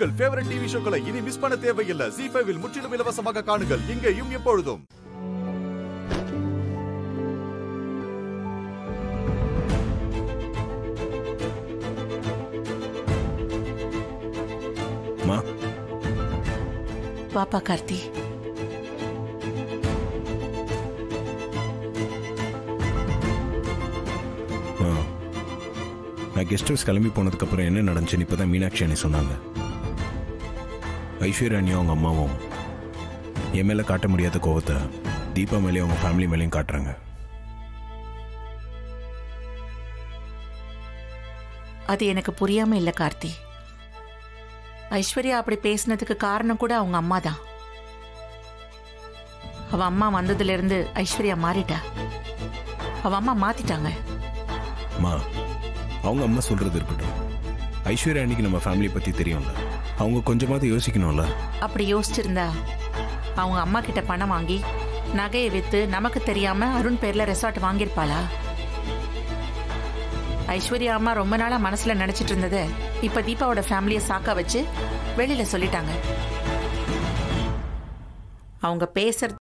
உங்கள் favourite TV ஷோக்களை இனி miss பண்ண தேவையில்லை ஜி ஃபைவில் முற்றிலும் இலவசமாக காணுங்கள் இங்கேயும் எப்பொழுதும் மா பாப்பா கார்த்தி ஆ நான் கெஸ்ட் ஹவுஸ் கிளம்பி போனதுக்கப்புறம் என்ன நடந்துச்சுன்னு இப்போ தான் மீனாட்சி அண்ணி சொன்னாங்க ஐஸ்வர்யா அண்ணியும் அவங்க அம்மாவும் என் மேலே காட்ட முடியாத கோவத்தை தீபா மேலேயும் அவங்க ஃபேமிலி மேலேயும் காட்டுறாங்க அது எனக்கு புரியாம இல்ல கார்த்தி ஐஸ்வர்யா அப்படி பேசினதுக்கு காரணம் கூட அவங்க அம்மா தான் அவ அம்மா வந்ததுல இருந்து ஐஸ்வர்யா மாறிட்டா அவ அம்மா மாத்திட்டாங்க மா அவங்க அம்மா சொல்கிறது இருக்கட்டும் ஐஸ்வர்யா அன்னைக்கு நம்ம ஃபேமிலி பற்றி தெரியும்ல அவங்க கொஞ்சமாவது யோசிக்கணும்ல அப்படி யோசிச்சிருந்தா அவங்க அம்மா கிட்ட பணம் வாங்கி நகையை வித்து நமக்கு தெரியாம அருண் பேர்ல ரெசார்ட் வாங்கியிருப்பாளா ஐஸ்வர்யா அம்மா ரொம்ப நாளா மனசுல நினைச்சிட்டு இருந்தத இப்ப தீபாவோட ஃபேமிலிய சாக்கா வச்சு வெளியில சொல்லிட்டாங்க அவங்க பேசுறது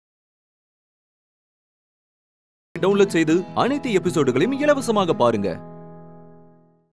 டவுன்லோட் செய்து அனைத்து எபிசோடுகளையும் இலவசமாக பாருங்க